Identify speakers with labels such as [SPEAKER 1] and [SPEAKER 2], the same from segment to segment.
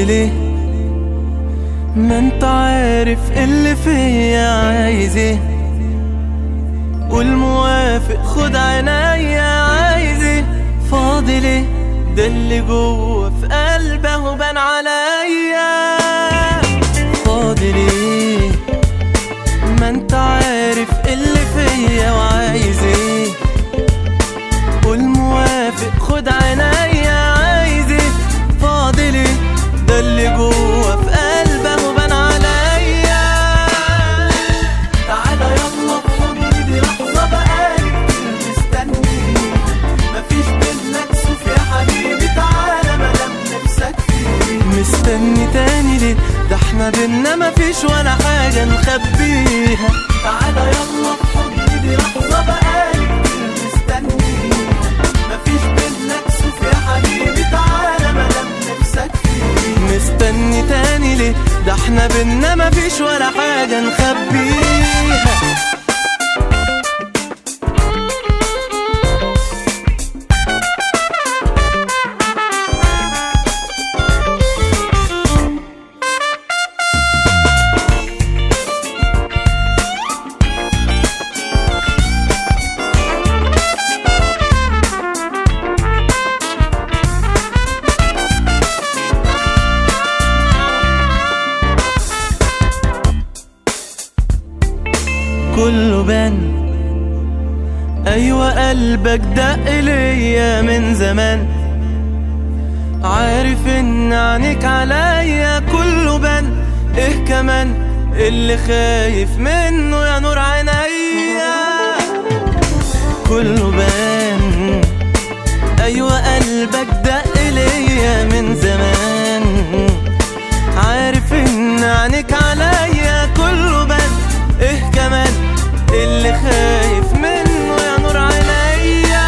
[SPEAKER 1] فاضي ليه ما انت عارف اللي فيا عايز ايه والموافق خد عينيا عايز ايه فاضي ليه ده اللي جوه في قلبه بان عليا فاضي ليه ما انت عارف اللي فيا وعايز ايه والموافق خد عينيا عايز ايه فاضي ليه ده اللي جوه في قلبه بان عليا
[SPEAKER 2] تعالى يلا بحضني دي لحظة بقالي كتير مستني مفيش بينا كسوف يا حبيبي تعالى مادام نفسك فيه
[SPEAKER 1] مستني تاني ليه ده احنا بينا مفيش ولا حاجة نخبيها
[SPEAKER 2] تعالى يلا بحضني دي لحظة بقالي كتير مستني مفيش بينا كسوف يا حبيبي تعالى مادام نفسك فيه
[SPEAKER 1] مستني تاني ليه ده احنا بينا مفيش ولا حاجة نخبيها كله بان ايوه قلبك دق ليا من زمان عارف ان عينيك عليا كله بان ايه كمان اللي خايف منه يا نور عينيا كله بان ايوه قلبك دق ليا من زمان عارف ان عينيك عليا كله بان ايه كمان اللي خايف منه يا نور عينيا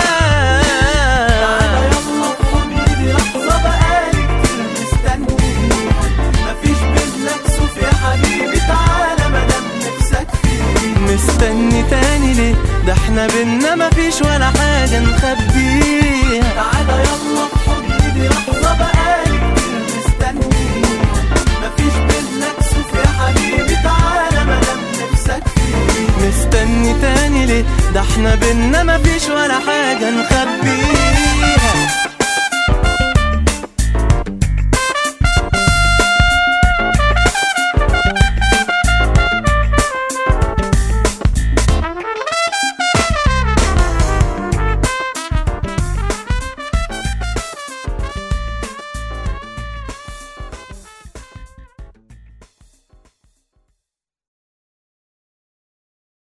[SPEAKER 2] تعالى يلا بحضني دي لحظة بقالي كتير مستني مفيش بينا كسوف يا حبيبي تعالى مادام نفسك فيه
[SPEAKER 1] مستني تاني ليه ده احنا بينا مفيش ولا حاجة نخبيها
[SPEAKER 2] تعالى يلا بحضني دي لحظة بقالي كتير مستني مفيش بينا كسوف يا حبيبي تعالى مادام نفسك فيه
[SPEAKER 1] مستني تاني ليه ده احنا بينا مفيش ولا حاجة نخبيها